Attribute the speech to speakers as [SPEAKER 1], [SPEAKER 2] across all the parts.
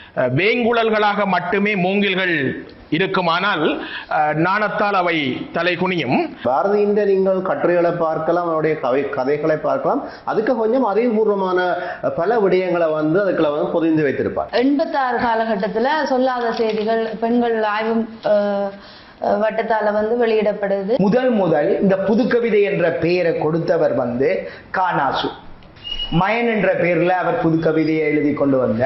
[SPEAKER 1] அஹ், வேங்குழல்களாக மட்டுமே மூங்கில்கள் இருக்குமானால் அஹ், நாணத்தால் அவை தலை குனியும்
[SPEAKER 2] பாரதியின் நீங்கள் கட்டுரைகளை பார்க்கலாம் அவருடைய கதை கதைகளை பார்க்கலாம் அதுக்கு கொஞ்சம் அறிவுபூர்வமான பல விடயங்களை வந்து அதுக்குள்ள வந்து பொதிந்து வைத்திருப்பார்
[SPEAKER 3] எண்பத்தாறு காலகட்டத்துல சொல்லாத செய்திகள் பெண்கள் ஆய்வு அஹ், அஹ், வட்டத்தால வந்து வெளியிடப்படுது
[SPEAKER 4] முதல் முதல் இந்த புதுக்கவிதை என்ற பெயரை கொடுத்தவர் வந்து கானாசு மயன் என்ற பெயர்ல அவர் புதுக்கவிதையை எழுதி கொண்டு வந்த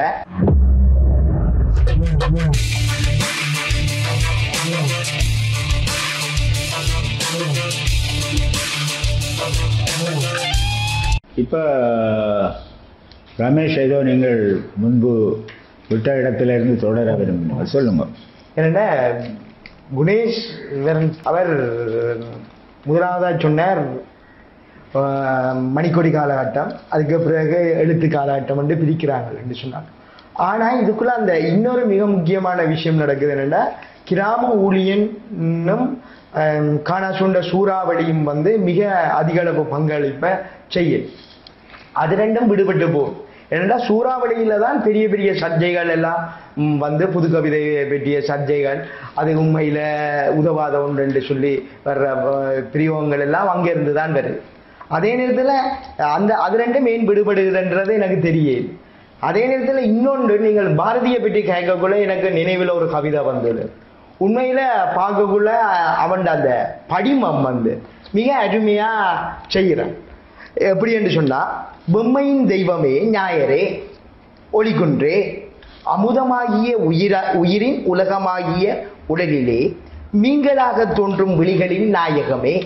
[SPEAKER 5] இப்போ ரமேஷ் ஏதோ நீங்கள் முன்பு விட்ட இடத்திலிருந்து தொடர விரும்பினீங்க சொல்லுங்க
[SPEAKER 4] என்னன்னா குணேஷ் இவர் அவர் முதலாவதா சொன்னார் ஆஹ், மணிக்கொடி காலகட்டம் அதுக்கு பிறகு எழுத்து காலகட்டம் வந்து பிரிக்கிறாங்க என்று சொன்னாங்க ஆனா இதுக்குள்ள அந்த இன்னொரு மிக முக்கியமான விஷயம் நடக்குது என்னன்னா கிராம ஊழியனும் ஆஹ், காணாசுண்ட சூறாவளியும் வந்து மிக அதிக அளவு பங்களிப்பை செய்யுது அது ரெண்டும் விடுபட்டு போகும் ஏன்னா சூறாவளியில தான் பெரிய பெரிய சர்ச்சைகள் எல்லாம் ம், வந்து புது கவிதை பற்றிய சர்ச்சைகள் அது உண்மையில உதவாத ஒன்று என்று சொல்லி வர்ற அஹ், பிரியோகங்கள் எல்லாம் அங்கிருந்து தான் வருது அதே நேரத்துல அந்த அது ரெண்டும் ஏன் விடுபடுகிறதுன்றது எனக்கு தெரியாது அதே நேரத்துல இன்னொன்று நீங்கள் பாரதியை பற்றி கேட்கக்குள்ள எனக்கு நினைவில் ஒரு கவிதை வந்தது உண்மையில பார்க்கக்குள்ள அவன் அந்த படிமம் வந்து மிக அருமையா செய்கிறான் எப்படி என்று சொன்னா பொம்மையின் தெய்வமே ஞாயரே ஒளிகுன்றே அமுதமாகிய உயிர உயிரின் உலகமாகிய உடலிலே மீன்களாக தோன்றும் விழிகளின் நாயகமே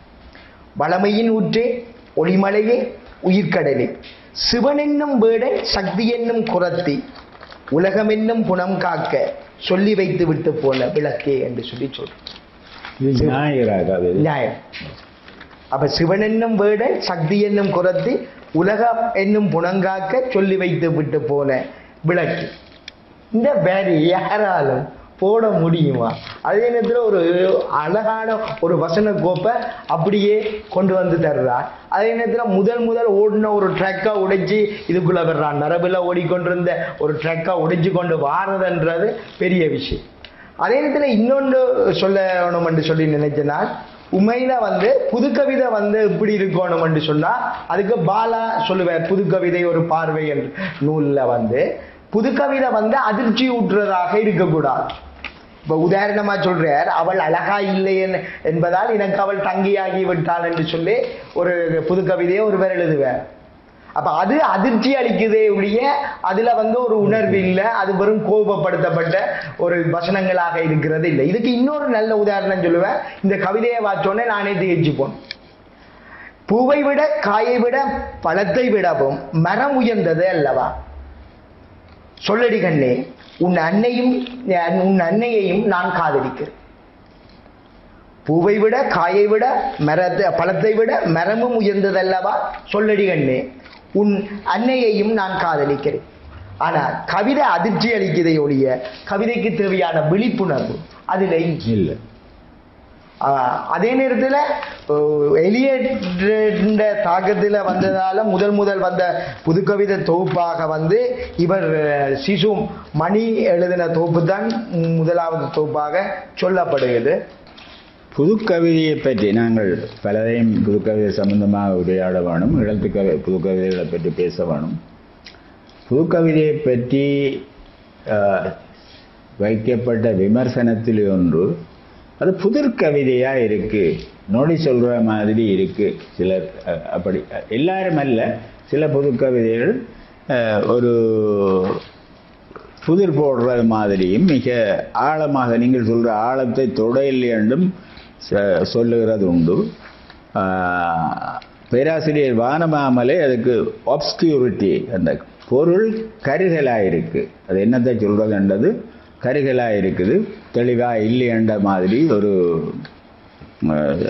[SPEAKER 4] வளமையின் ஊற்றே ஒளிமலையே உயிர்க்கடலே சிவனென்னும் வேடன் சக்தி என்னும் குரத்தி உலகமென்னும் புனம் காக்க சொல்லி வைத்து விட்டு போன விளக்கே என்று சொல்லி சொல்றோம்
[SPEAKER 5] இது ஞாயிறாக அது
[SPEAKER 4] நியாயம் அப்ப சிவன் என்னும் வேடன் சக்தி என்னும் குரத்தி உலகம் என்னும் புனங்காக்க சொல்லி வைத்து விட்டு போன விளக்கு இந்த வேறு யாராலும் போட முடியுமா அதே நேரத்தில் ஒரு அழகான ஒரு வசன கோப்பை அப்படியே கொண்டு வந்து தர்றார் அதே நேரத்தில் முதல் முதல் ஓடின ஒரு ட்ரக்கை உடைச்சி இதுக்குள்ள வர்றான் நரபில் ஓடிக்கொண்டிருந்த ஒரு ட்ரக்கை உடைச்சு கொண்டு வாரதுன்றது பெரிய விஷயம் அதே நேரத்தில் இன்னொன்று சொல்லணும் என்று சொல்லி நினைச்சேன்னா உண்மையில வந்து புதுக்கவிதை வந்து எப்படி இருக்கணும் என்று சொன்னா அதுக்கு பாலா சொல்லுவார் புதுக்கவிதை ஒரு பார்வை என்ற நூல்ல வந்து புதுக்கவிதை வந்து அதிர்ச்சி ஊட்டுறதாக இருக்கக்கூடாது இப்ப உதாரணமா சொல்றார் அவள் அழகா இல்லை என்- என்பதால் எனக்கு அவள் தங்கியாகி விட்டாள் என்று சொல்லி ஒரு புதுக்கவிதையை ஒருவர் எழுதுவார் அப்ப அது அதிர்ச்சி அளிக்குதே ஒழிய அதுல வந்து ஒரு உணர்வு இல்லை அது வெறும் கோபப்படுத்தப்பட்ட ஒரு வசனங்களாக இருக்கிறது இல்லை இதுக்கு இன்னொரு நல்ல உதாரணம் சொல்லுவேன் இந்த கவிதையை வாச்சோடனே நானே திகைச்சு போனேன் பூவை விட காயை விட பழத்தை விடவும் மரம் உயர்ந்தது அல்லவா சொல்லடி கண்ணே உன் அன்னையும் உன் அன்னையையும் நான் காதலிக்கிறேன் பூவை விட காயை விட மரத்தை பழத்தை விட மரமும் உயர்ந்ததல்லவா சொல்லடி கண்ணே உன் அன்னையையும் நான் காதலிக்கிறேன் ஆனா கவிதை அதிர்ச்சி அளிக்கிறதை ஒழிய கவிதைக்கு தேவையான விழிப்புணர்வு அதுல இல்லை.
[SPEAKER 5] இல்லை
[SPEAKER 4] ஆஹ் அதே நேரத்தில் எலியட் தாக்கத்தில் வந்ததால முதல் முதல் வந்த புதுக்கவிதை தொகுப்பாக வந்து இவர் அஹ், சிசு மணி எழுதின தொகுப்பு தான் முதலாவது தொகுப்பாக சொல்லப்படுகிறது
[SPEAKER 5] புதுக்கவிதையை பற்றி நாங்கள் பலரையும் புதுக்கவிதை சம்பந்தமாக உரையாட வேணும் எழுத்து கவி புதுக்கவிதைகளை பற்றி பேச வேணும் புதுக்கவிதையை பற்றி ஆஹ், வைக்கப்பட்ட விமர்சனத்தில் ஒன்று அது புதிர் கவிதையா இருக்கு நோடி சொல்ற மாதிரி இருக்கு சிலர் அஹ், அப்படி அஹ், எல்லாரும் அல்ல சில புதுக்கவிதைகள் அஹ், ஒரு புதிர் போடுறது மாதிரியும் மிக ஆழமாக நீங்கள் சொல்ற ஆழத்தை தொடையில் என்றும் ச- சொல்லுகிறது உண்டு ஆஹ், பேராசிரியர் வானமாமலே அதுக்கு obscurity அந்த பொருள் கருகலாக இருக்கு அது என்னத்தை சொல்றதுன்றது கருகலாக இருக்குது தெளிவாக இல்லையன்ற மாதிரி ஒரு ஆஹ்,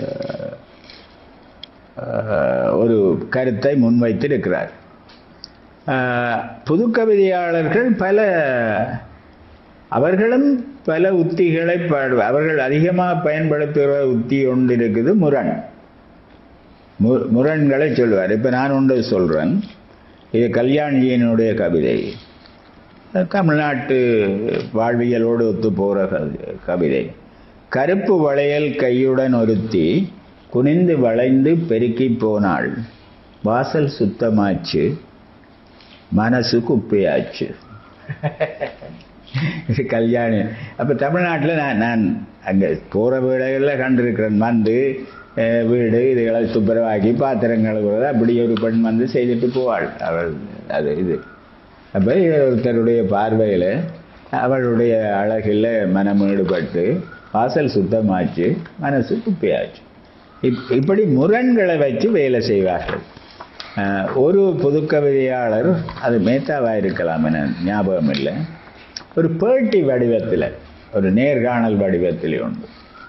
[SPEAKER 5] ஆஹ், ஒரு கருத்தை முன்வைத்திருக்கிறார் ஆஹ், புதுக்கவிதையாளர்கள் பல அவர்களும் பல உத்திகளை பாடு அவர்கள் அதிகமாக பயன்படுத்துகிற உத்தி ஒன்று இருக்குது முரண் மு- முரண்களை சொல்வார் இப்போ நான் ஒன்று சொல்கிறேன் இது கல்யாண்ஜியினுடைய கவிதை தமிழ்நாட்டு வாழ்வியலோடு ஒத்து போகிற கவிதை கருப்பு வளையல் கையுடன் ஒருத்தி குனிந்து வளைந்து பெருக்கி போனாள் வாசல் சுத்தமாச்சு மனசு குப்பையாச்சு இது கல்யாணி அப்போ தமிழ்நாட்டில் நான் நான் அங்கே போகிற வீடுகளில் கண்டிருக்கிறேன் வந்து அஹ், வீடு இதுகளை துப்புரவாக்கி பாத்திரம் கழுவுறது அப்படி ஒரு பெண் வந்து செய்துட்டு போவாள் அவள் அது இது அப்போ ஒருத்தருடைய பார்வையில் அவளுடைய அழகில் மனம் ஈடுபட்டு வாசல் சுத்தமாச்சு மனசு குப்பையாச்சு இப் இப்படி முரண்களை வச்சு வேலை செய்வார்கள் அஹ், ஒரு புதுக்கவிதையாளர் அது மேத்தாவாக இருக்கலாம் என ஞாபகம் இல்லை ஒரு பேட்டி வடிவத்தில் ஒரு நேர்காணல் வடிவத்தில் உண்டு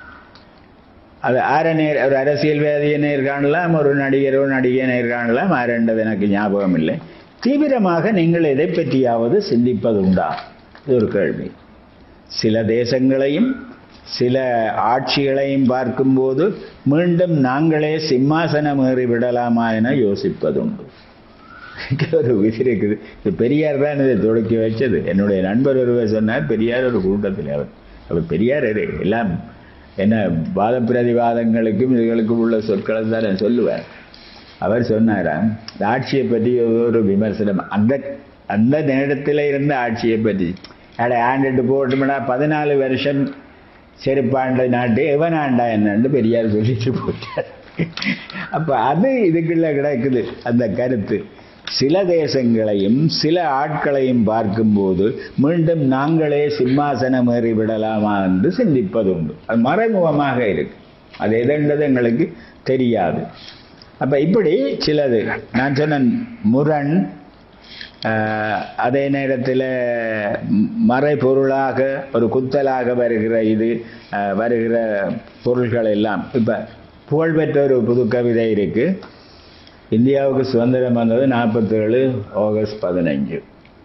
[SPEAKER 5] அது ஆர நேர் ஒரு அரசியல்வாதியை நேர்காணலாம் ஒரு நடிகரோ நடிகை நேர்காணலாம் ஆரண்டது எனக்கு ஞாபகம் இல்லை தீவிரமாக நீங்கள் எதை பற்றியாவது சிந்திப்பது உண்டா இது ஒரு கேள்வி சில தேசங்களையும் சில ஆட்சிகளையும் பார்க்கும்போது மீண்டும் நாங்களே சிம்மாசனம் ஏறி விடலாமா என யோசிப்பதுண்டு இங்க ஒரு விதி இருக்குது இது பெரியார் தான் இதை தொடக்கி வச்சது என்னுடைய நண்பர் ஒருவர் சொன்னார் பெரியார் ஒரு கூட்டத்தில் அவர் அவர் பெரியார் இரு. எல்லாம் என்ன வாத பிரதிவாதங்களுக்கும் இதுகளுக்கும் உள்ள சொற்களை தான் நான் சொல்லுவேன் அவர் சொன்னாராம் இந்த ஆட்சியை பற்றி ஒரு விமர்சனம் அந்த அந்த நேரத்தில் இருந்த ஆட்சியை பற்றி அட ஆண்டுட்டு போட்டோம்னா பதினாலு வருஷம் செருப்பாண்ட நாட்டு எவன் ஆண்டா என்னன்னு பெரியார் சொல்லிட்டு போட்டார் அப்ப அது இதுக்குள்ள கிடக்குது அந்த கருத்து சில தேசங்களையும் சில ஆட்களையும் பார்க்கும்போது மீண்டும் நாங்களே சிம்மாசனம் ஏறி விடலாமா என்று சிந்திப்பதுண்டு அது மறைமுகமாக இருக்கு அது எதென்றது எங்களுக்கு தெரியாது அப்ப இப்படி சிலது நான் சொன்ன முரண் ஆஹ், அதே நேரத்தில் மறைபொருளாக ஒரு குத்தலாக வருகிற இது ஆஹ், வருகிற பொருள்கள் எல்லாம் இப்போ புகழ்பெற்ற ஒரு புது கவிதை இருக்கு இந்தியாவுக்கு சுதந்திரம் வந்தது நாற்பத்தேழு ஆகஸ்ட் பதினஞ்சு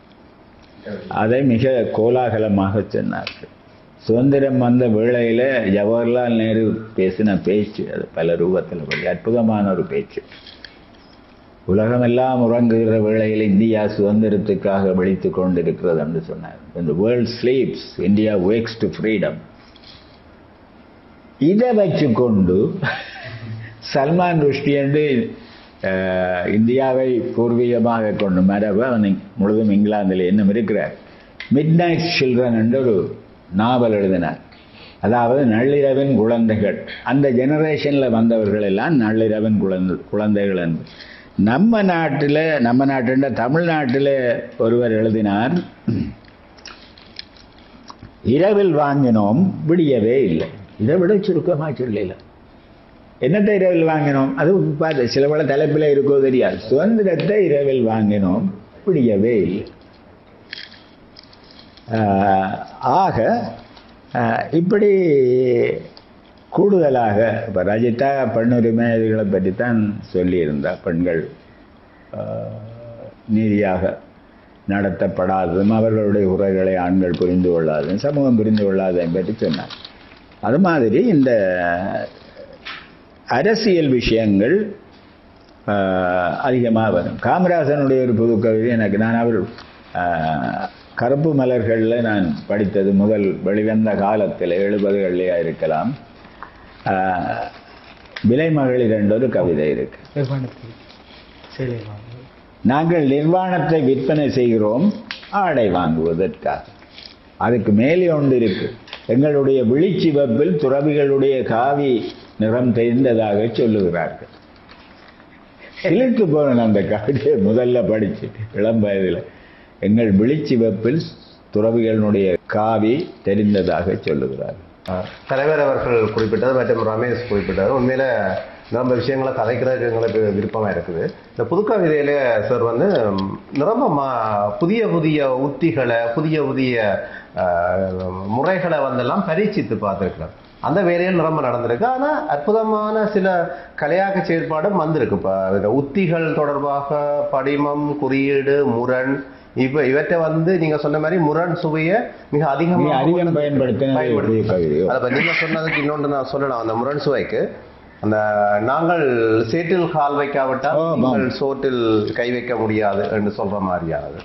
[SPEAKER 5] அதை மிக கோலாகலமாக சொன்னார்கள் சுதந்திரம் வந்த வேளையில் ஜவஹர்லால் நேரு பேசின பேச்சு அது பல ரூபத்தில் படி அற்புதமான ஒரு பேச்சு உலகமெல்லாம் உறங்குகிற வேளையில் இந்தியா சுதந்திரத்துக்காக விழித்துக் கொண்டிருக்கிறது என்று சொன்னார் இந்த world sleeps India wakes to freedom இதை வச்சுக்கொண்டு சல்மான் ருஷ்டி என்று அஹ், இந்தியாவை பூர்வீகமாக கொண்டு மரபு அவன் முழுதும் இங்கிலாந்தில் இன்னும் இருக்கிறார் மிட் நைட் சில்ட்ரன் என்று ஒரு நாவல் எழுதினார் அதாவது நள்ளிரவின் குழந்தைகள் அந்த ஜெனரேஷனில் வந்தவர்கள் எல்லாம் நள்ளிரவின் குழந்தை குழந்தைகள் என்று நம்ம நாட்டில் நம்ம நாட்டுன்ற தமிழ்நாட்டில் ஒருவர் எழுதினார் இரவில் வாங்கினோம் விடியவே இல்லை இதை விட சுருக்கமாக சொல்லல என்னத்தை இரவில் வாங்கினோம் அது பார்த்து சில பல தலைப்பில் இருக்கோ தெரியாது சுதந்திரத்தை இரவில் வாங்கினோம் விடியவே இல்லை ஆஹ், ஆக ஆஹ், இப்படி கூடுதலாக இப்போ ரஜிதா பெண்ணுரிமை இதுகளை பற்றி தான் சொல்லியிருந்தா பெண்கள் ஆஹ், நீதியாக நடத்தப்படாததும் அவர்களுடைய உரைகளை ஆண்கள் புரிந்து கொள்ளாததும் சமூகம் புரிந்து கொள்ளாததையும் பற்றி சொன்னார் அது மாதிரி இந்த அரசியல் விஷயங்கள் அதிகமாக வரும் காமராசனுடைய ஒரு புது கவிதை எனக்கு நான் அவர் ஆஹ், கருப்பு மலர்களில் நான் படித்தது முதல் வெளிவந்த காலத்தில் எழுபதுகளிலேயா இருக்கலாம் ஆஹ், விலை மகளிர் என்ற ஒரு கவிதை இருக்கு
[SPEAKER 4] நிறுவனத்தில் சேலை வாங்குவது
[SPEAKER 5] நாங்கள் நிர்வாணத்தை விற்பனை செய்கிறோம் ஆடை வாங்குவதற்காக அதுக்கு மேலே ஒன்று இருக்கு எங்களுடைய விழிச்சிவப்பில் துறவிகளுடைய காவி நிறம் தெரிந்ததாக சொல்லுகிறார்கள் சிலிர்த்து போனேன் அந்த கவிதையை முதல்ல படிச்சு இளம் வயதில் எங்கள் விழிச்சிவப்பில் துறவிகளுடைய காவி தெரிந்ததாக சொல்லுகிறார்கள்
[SPEAKER 2] அஹ், தலைவர் அவர்கள் குறிப்பிட்டது மற்றும் ரமேஷ் குறிப்பிட்டது உண்மையில நம்ம விஷயங்களை கதைக்கிறதுக்கு எங்களுக்கு விருப்பமா இருக்குது இந்த புதுக்கவிதையில சார் வந்து ம், நிரம்ப மா- புதிய புதிய உத்திகளை புதிய புதிய அஹ், முறைகளை வந்தெல்லாம் பரீட்சித்து பார்த்துருக்கிறார் அந்த வேலையில் நிரம்ப நடந்திருக்கு ஆனா அற்புதமான சில கலையாக்க செயற்பாடும் வந்திருக்கு இப்போ இந்த உத்திகள் தொடர்பாக படிமம் குறியீடு முரண் இப்ப இவற்றை வந்து நீங்க சொன்ன மாதிரி முரண் சுவையை மிக
[SPEAKER 5] மிக
[SPEAKER 2] அதிகமாக
[SPEAKER 5] அதிகம் பயன்படுத்தின
[SPEAKER 2] பயன்படுத்தி
[SPEAKER 5] புதிய கவிதையோ
[SPEAKER 2] அதை பத்தி நீங்க சொன்னதுக்கு இன்னொன்று நான் சொல்லலாம் அந்த முரண் சுவைக்கு அந்த நாங்கள் சேற்றில் கால் வைக்காவிட்டால்
[SPEAKER 5] ஆமாம்.
[SPEAKER 2] நீங்கள் சோற்றில் கை வைக்க முடியாது என்று சொல்ற மாதிரியானது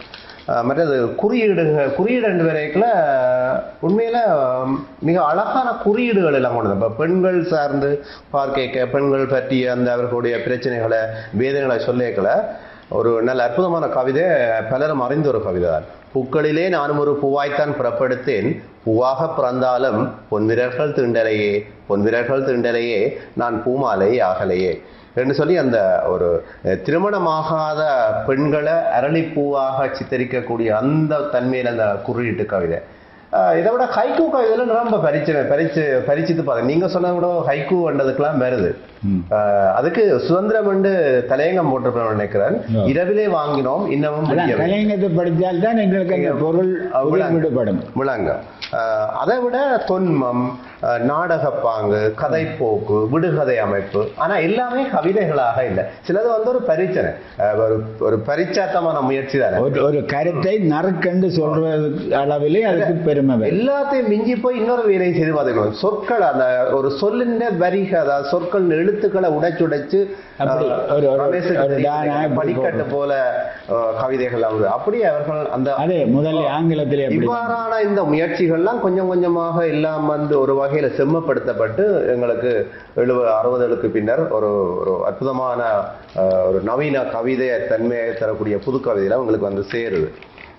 [SPEAKER 2] அஹ், மற்றது குறியீடு குறியீடு ரெண்டு வரைக்குள்ள உண்மையில அஹ், மிக அழகான குறியீடுகள் எல்லாம் கொண்டு இப்போ பெண்கள் சார்ந்து பார்க்க பெண்கள் பற்றிய அந்த அவர்களுடைய பிரச்சனைகளை வேதனைகளை சொல்லிக்கல ஒரு நல்ல அற்புதமான கவிதை பலரும் அறிந்த ஒரு கவிதை தான் பூக்களிலே நானும் ஒரு பூவாய்த்தான் புறப்படுத்தேன் பூவாக பிறந்தாலும் பொன்விரர்கள் தீண்டலையே பொன்விரர்கள் தீண்டலையே நான் பூமாலை ஆகலையே என்று சொல்லி அந்த ஒரு அஹ், திருமணமாகாத பெண்களை அரளிப்பூவாக சித்தரிக்கக்கூடிய அந்த தன்மையில் அந்த குறியீட்டு கவிதை அஹ், இதை விட ஹைக்கூ கவிதையில ரொம்ப பரிச்சு பரிச்சு பரிச்சித்து பாருங்க நீங்க சொன்னதை விட ஹைக்கூ வந்ததுக்கெல்லாம் வருது
[SPEAKER 5] ம்.
[SPEAKER 2] அஹ், அதுக்கு சுதந்திரம் என்று தலையங்கம் போட்டிருப்பேன் நினைக்கிறேன்
[SPEAKER 5] ஆ.
[SPEAKER 2] இரவிலே வாங்கினோம் இன்னமும்
[SPEAKER 5] அதான்
[SPEAKER 2] முடியவில்லை.
[SPEAKER 5] கலைஞத்தை படித்தால் தான் எங்களுக்கு அந்த பொருள்
[SPEAKER 2] விளங்கும்.
[SPEAKER 5] விடுபடும்
[SPEAKER 2] விளங்கும். அஹ், அதை விட தொன்மம் அஹ், நாடகப்பாங்கு கதைப்போக்கு விடுகதை அமைப்பு ஆனா எல்லாமே கவிதைகளாக இல்லை சிலது வந்து ஒரு பரிச்சனை அஹ், ஒரு ஒரு பரிச்சாத்தமான முயற்சி தானே
[SPEAKER 5] ஒரு ஒரு கருத்தை நறுக்கண்டு சொல்ற அளவிலே அதுக்கு பெருமை வரும்.
[SPEAKER 2] எல்லாத்தையும் மிஞ்சி போய் இன்னொரு வேலையை செய்து பார்த்துக்கணும் சொற்கள் அந்த ஒரு சொல்லின் வரிக அதாவது சொற்கள் எழுத்துக்களை உடைச்சுடைச்சு
[SPEAKER 5] அப்படி
[SPEAKER 2] அஹ்,
[SPEAKER 5] ஒரு- ஒரு-
[SPEAKER 2] ரமேஷுக்கு
[SPEAKER 5] ஒரு
[SPEAKER 2] தெரியும்.
[SPEAKER 5] டானா இப்படி
[SPEAKER 2] படிக்கட்டு போல அஹ், கவிதைகள் அவங்க அப்படி அவர்கள் அந்த
[SPEAKER 5] அதே முதல்ல ஆங்கிலத்திலே அப்படி
[SPEAKER 2] இவ்வாறான இந்த முயற்சிகள்லாம் கொஞ்சம் கொஞ்சமாக எல்லாம் வந்து ஒரு வகையில செம்மப்படுத்தப்பட்டு எங்களுக்கு எழுபது அறுபதுகளுக்கு பின்னர் ஒரு ஒரு அற்புதமான அஹ், ஒரு நவீன கவிதை தன்மையை தரக்கூடிய புது கவிதையில உங்களுக்கு வந்து சேருது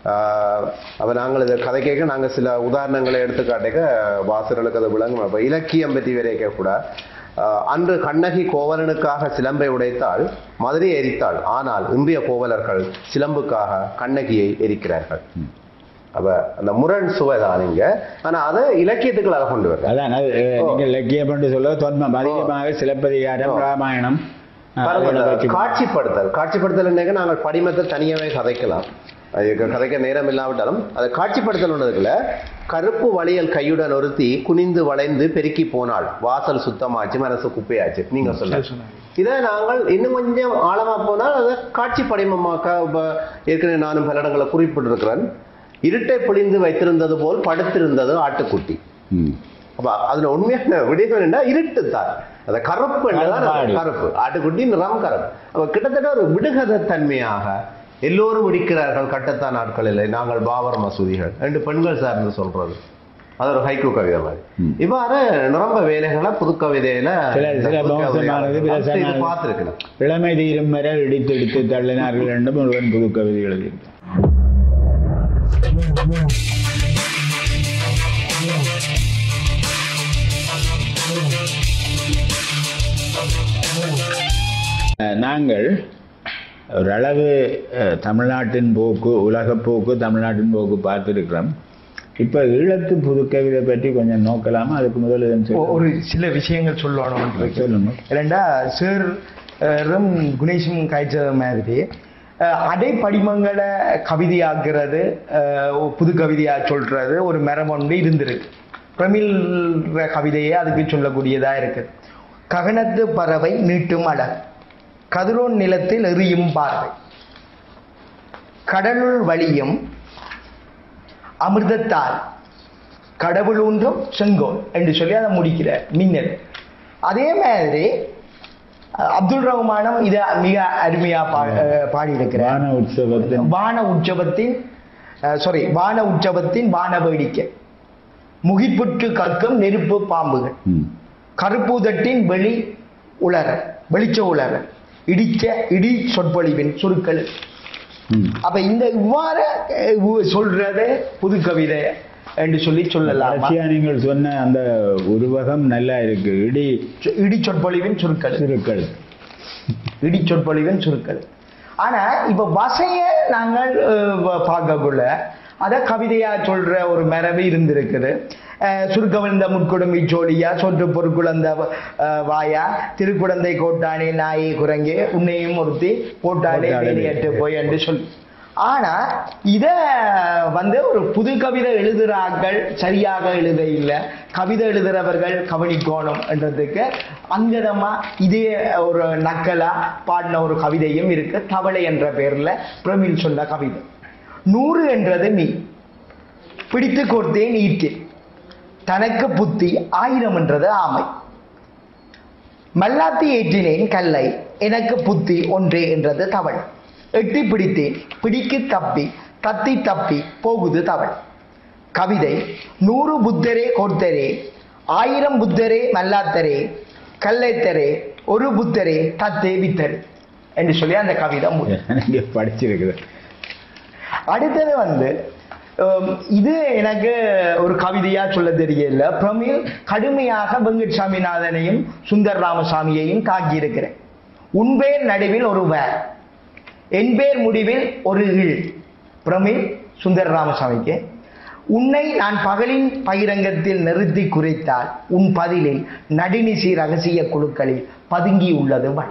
[SPEAKER 2] ஆஹ் அப்ப நாங்கள் இதை கதை கேட்க நாங்கள் சில உதாரணங்களை எடுத்துக்காட்டுக்க வாசகர்களுக்கு அது விளங்கும் அப்ப இலக்கியம் பற்றி வரைக்க கூட ஆஹ் அன்று கண்ணகி கோவலனுக்காக சிலம்பை உடைத்தால் மதுரை எரித்தாள் ஆனால் இன்றைய கோவலர்கள் சிலம்புக்காக கண்ணகியை எரிக்கிறார்கள் அப்ப அந்த முரண் சுவைதான் இங்க ஆனா அதை இலக்கியத்துக்குள்ள அதை கொண்டு வர
[SPEAKER 5] அதான் அது, அஹ், நீங்கள் இலக்கியம் என்று சொல்ல தொன்மம் அதிகமாக சிலப்பதிகாரம்
[SPEAKER 2] ஓ.
[SPEAKER 5] ராமாயணம் அஹ்,
[SPEAKER 2] பாருங்க,
[SPEAKER 5] அதெல்லாம்
[SPEAKER 2] இந்த
[SPEAKER 5] வச்சு-
[SPEAKER 2] காட்சிப்படுத்தல் காட்சிப்படுத்தல் நாங்கள் படிமத்தை தனியாவே கதைக்கலாம் அதுக்கு கதைக்க நேரம் இல்லாவிட்டாலும் அதை காட்சிப்படுத்தல் ஒன்றதுக்குள்ள கருப்பு வளையல் கையுடன் ஒருத்தி குனிந்து வளைந்து பெருக்கி போனாள் வாசல் சுத்தமாச்சு மனசு குப்பையாச்சு நீங்க சொல்லுங்க இதை நாங்கள் இன்னும் கொஞ்சம் ஆழமா போனால் அதை காட்சி படிமமாக்க இப்ப ஏற்கனவே நானும் பல இடங்களை குறிப்பிட்டிருக்கிறேன் இருட்டை பிழிந்து வைத்திருந்தது போல் படுத்திருந்தது ஆட்டுக்குட்டி
[SPEAKER 5] ம்.
[SPEAKER 2] அப்ப அதுல உண்மையான விடயம் என்னன்னா இருட்டு தான் அந்த கருப்பு என்னதான் அது
[SPEAKER 5] கருப்பாடு.
[SPEAKER 2] கருப்பு ஆட்டுக்குட்டி நிறம் கருப்பு அப்ப கிட்டத்தட்ட ஒரு விடுகத தன்மையாக எல்லோரும் இடிக்கிறார்கள் கட்டத்தான் நாட்களில் நாங்கள் பாபர் மசூதிகள் ரெண்டு பெண்கள் சார்ந்து சொல்றது அது ஒரு ஹைக்கூ கவிதை மாதிரி
[SPEAKER 5] ம்.
[SPEAKER 2] இவ்வாறு நிரம்ப வேலைகளை புது கவிதையில
[SPEAKER 5] சில சில மோசமானது விரசமானது
[SPEAKER 2] பார்த்துருக்கணும்
[SPEAKER 5] இளமை தீரும் வரை இடித்து இடித்து தள்ளினார்கள் என்றும் ஒருவன் புது கவிதை எழுதியிருக்கிறான் அஹ், நாங்கள் ஓரளவு அஹ், தமிழ்நாட்டின் போக்கு உலகப் போக்கு தமிழ்நாட்டின் போக்கு பார்த்துருக்கிறோம் இப்போ ஈழத்து புதுக்கவிதை பற்றி கொஞ்சம் நோக்கலாமா அதுக்கு முதல்ல இதன்
[SPEAKER 4] ஒ-
[SPEAKER 5] சொல்லுங்க.
[SPEAKER 4] ஒரு சில விஷயங்கள் சொல்லணும்
[SPEAKER 5] சொல்லுங்க
[SPEAKER 4] இல்லைண்டா சாரும் குணேஷும் காய்ச்சது மாதிரி அஹ், அடை படிமங்களை கவிதையாக்குறது அஹ், ஒரு புது கவிதையா சொல்றது ஒரு மரம் ஒன்று இருந்திருக்கு பிரமிழ் கவிதையே அதுக்கு சொல்லக்கூடியதா இருக்கு ககனத்து பறவை நீட்டும் அழகு கதிரோன் நிலத்தில் எறியும் பார்வை கடலுள் வழியும் அமிர்தத்தால் கடவுள் ஒன்றும் செங்கோல் என்று சொல்லி அதை முடிக்கிற மின்னல் அதே மாதிரி அஹ், அப்துல் ரஹ்மானும் இதை மிக அருமையா பா அஹ், பாடியிருக்கிறார்
[SPEAKER 5] வான உற்சவத்தின்
[SPEAKER 4] வான உற்சவத்தின் சாரி வான உற்சவத்தின் வான வேடிக்கை முகிப்புற்று கற்கும் நெருப்பு பாம்புகள்
[SPEAKER 5] ம்.
[SPEAKER 4] கருப்பூதட்டின் வெளி உலர வெளிச்ச உலர இடிச்ச இடி சொற்பொழிவின் சுருக்கள்
[SPEAKER 5] ம்.
[SPEAKER 4] அப்ப இந்த இவ்வாறு அஹ், உ- சொல்றது புது கவிதை என்று சொல்லி சொல்லலாம்
[SPEAKER 5] கடைசியா நீங்கள் சொன்ன அந்த உருவகம் நல்லா இருக்கு இடி
[SPEAKER 4] இடி சொற்பொழிவின் சுருக்கள்
[SPEAKER 5] சிறுக்கள்
[SPEAKER 4] இடி சொற்பொழிவின் சுருக்கள் ஆனா இப்ப வசைய நாங்கள் அஹ், வ- பார்க்கக்குள்ள அத கவிதையா சொல்ற ஒரு மரபு இருந்திருக்குது அஹ், சுருக்கவிழ்ந்த முட்குடும்பி சோழியா சொற்று பொருட்குழந்த அஹ், வாயா திருக்குழந்தை கோட்டானே நாயே குரங்கே உன்னையும் ஒருத்தி போட்டாலே
[SPEAKER 5] போட்டாளே
[SPEAKER 4] வேலையட்டு போய் என்று சொல்லி ஆனா இத வந்து ஒரு புது கவிதை எழுதுறார்கள் சரியாக எழுத இல்லை கவிதை எழுதுறவர்கள் கவனிக்கணும் என்றதுக்கு அங்கதமா இதே ஒரு நக்கலா பாடின ஒரு கவிதையும் இருக்கு தவளை என்ற பேர்ல பிரமிழ் சொன்ன கவிதை நூறு என்றது நீ பிடித்து கோர்த்தேன் ஈட்டேன் தனக்கு புத்தி ஆயிரம் என்றது ஆமை மல்லாத்தி ஏற்றினேன் கல்லை எனக்கு புத்தி ஒன்றே என்றது தவள் எட்டி பிடித்தேன் பிடிக்கு தப்பி தத்தி தப்பி போகுது தவள் கவிதை நூறு புத்தரே கோர்த்தரே ஆயிரம் புத்தரே மல்லாத்தரே கல்லைத்தரே ஒரு புத்தரே தத்தே வித்தரே என்று சொல்லி அந்த கவிதை முடியும்
[SPEAKER 5] நீங்க படிச்சிருக்கிறேன்
[SPEAKER 4] அடுத்தது வந்து ஹம், இது எனக்கு ஒரு கவிதையா சொல்ல தெரியல பிரமிழ் கடுமையாக வெங்கட் சாமிநாதனையும் சுந்தர் ராமசாமியையும் தாக்கியிருக்கிறேன் உன் பேர் நடுவில் ஒரு வேர் என் பேர் முடிவில் ஒரு இழ் பிரமிழ் சுந்தர் ராமசாமிக்கு உன்னை நான் பகலின் பகிரங்கத்தில் நிறுத்தி குறைத்தால் உன் பதிலில் நடுநிசி ரகசிய குழுக்களில் பதுங்கி உள்ளது வள்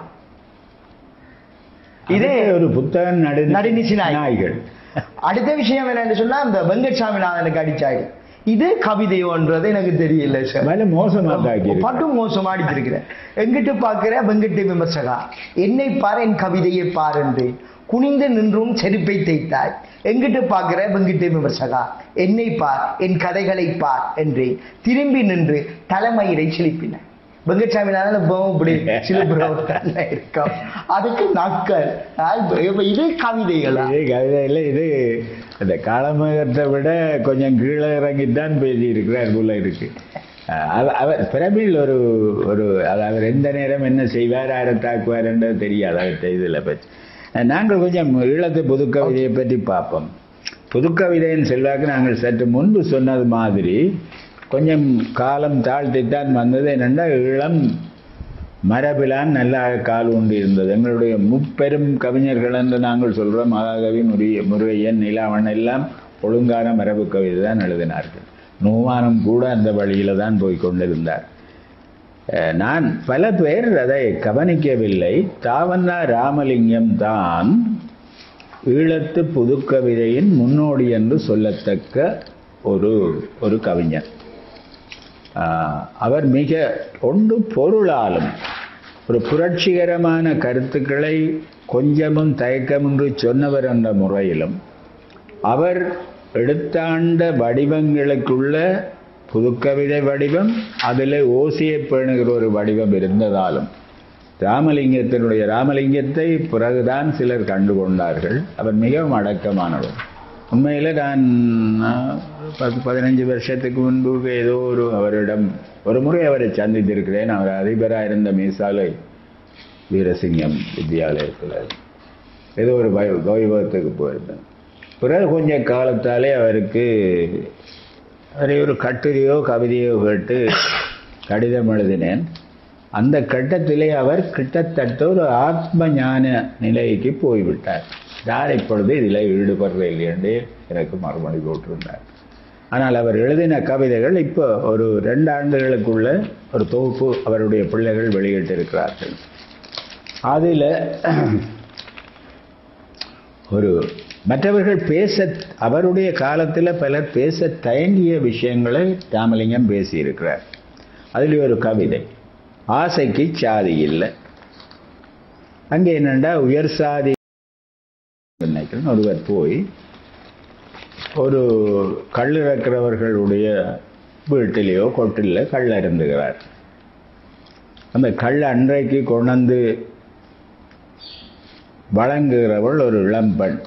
[SPEAKER 5] இதே ஒரு புத்தகம் நடு
[SPEAKER 4] நடுநிசி நாய்.
[SPEAKER 5] நாய்கள்
[SPEAKER 4] அடுத்த விஷயம் என்னன்னு சொன்னா அந்த வெங்கட் சாமிநாதனுக்கு அடிச்சாடி இது கவிதையோன்றது எனக்கு தெரியல சார்
[SPEAKER 5] மேல மோசமா தாக்கி
[SPEAKER 4] பட்டும் மோசமா அடிச்சிருக்கிறேன் எங்கிட்டு பார்க்கிற வெங்கட்டு விமர்சகா என்னை பார் என் கவிதையை பார் என்று குனிந்து நின்றும் செருப்பை தேய்த்தாய் எங்கிட்டு பார்க்கிற வெங்கிட்டு விமர்சகா என்னை பார் என் கதைகளை பார் என்று திரும்பி நின்று தலைமயிரை சிலிப்பின வெங்கட்சாமினால இப்பவும் இப்படி சிலிப்புறவுதான் இருக்கும் அதுக்கு நக்கல் ஆ, இப்ப- இப்ப இது கவிதைகளா
[SPEAKER 5] இது கவிதையில் இது அந்த காலமேகத்தை விட கொஞ்சம் கீழே இறங்கித்தான் பேசியிருக்கிறார் போல இருக்கு அஹ் அவ- அவர் பிரமிழ் ஒரு ஒரு அது அவர் எந்த நேரம் என்ன செய்வார் யாரை தாக்குவார்ன்றது தெரியாது அவர்கிட்ட இதில் பற்றி அஹ் நாங்கள் கொஞ்சம் ஈழத்து புதுக்கவிதையை பற்றி பார்ப்போம் புதுக்கவிதையின் செல்வாக்கு நாங்கள் சற்று முன்பு சொன்னது மாதிரி கொஞ்சம் காலம் தாழ்த்தித்தான் வந்தது என்னென்னா ஈழம் மரபிலான் நல்லா கால் உண்டு இருந்தது எங்களுடைய முப்பெரும் கவிஞர்கள் என்று நாங்கள் சொல்கிறோம் மகாகவி முருக முருகையன் நிலாவன் எல்லாம் ஒழுங்கான மரபு கவிதை தான் எழுதினார்கள் நூவானம் கூட அந்த வழியில தான் போய் கொண்டிருந்தார் அஹ் நான் பல பேர் அதை கவனிக்கவில்லை தாவண்ணா ராமலிங்கம் தான் ஈழத்து புதுக்கவிதையின் முன்னோடி என்று சொல்லத்தக்க ஒரு ஒரு கவிஞர் ஆஹ் அவர் மிக ஒன்று பொருளாலும் ஒரு புரட்சிகரமான கருத்துக்களை கொஞ்சமும் தயக்கமின்றி சொன்னவர் என்ற முறையிலும் அவர் எடுத்தாண்ட வடிவங்களுக்குள்ள புதுக்கவிதை வடிவம் அதில் ஓசியை பேணுகிற ஒரு வடிவம் இருந்ததாலும் ராமலிங்கத்தினுடைய ராமலிங்கத்தை பிறகுதான் சிலர் கண்டுகொண்டார்கள் அவர் மிகவும் அடக்கமானவர் உண்மையில் நான் ஆஹ், பத்து பதினஞ்சு வருஷத்துக்கு முன்பு ஏதோ ஒரு அவரிடம் ஒரு முறை அவரை சந்தித்திருக்கிறேன் அவர் அதிபராக இருந்த மீசாலை வீரசிங்கம் வித்யாலயத்தில் ஏதோ ஒரு வை- வைபவத்துக்கு போயிருந்தேன் பிறகு கொஞ்ச காலத்தாலே அவருக்கு அவரை ஒரு கட்டுரையோ கவிதையோ கேட்டு கடிதம் எழுதினேன் அந்த கட்டத்திலே அவர் கிட்டத்தட்ட ஒரு ஆத்ம ஞான நிலைக்கு போய்விட்டார் யார் இப்பொழுது இதில் ஈடுபடுறதில்லை என்று எனக்கு மறுமொழி போட்டிருந்தார் ஆனால் அவர் எழுதின கவிதைகள் இப்போ ஒரு ரெண்டு ஆண்டுகளுக்குள்ள ஒரு தொகுப்பு அவருடைய பிள்ளைகள் வெளியிட்டிருக்கிறார்கள் அதில் ஒரு மற்றவர்கள் பேச அவருடைய காலத்தில் பலர் பேச தயங்கிய விஷயங்களை ராமலிங்கம் பேசியிருக்கிறார் அதில் ஒரு கவிதை ஆசைக்கு சாதி இல்லை அங்கே என்னண்டா உயர் சாதி நினைக்கிறேன் ஒருவர் போய் ஒரு கல் இறக்கிறவர்களுடைய வீட்டிலேயோ கொட்டில கல் அருந்துகிறார் அந்த கல் அன்றைக்கு கொண்டு வழங்குகிறவள் ஒரு இளம்பெண்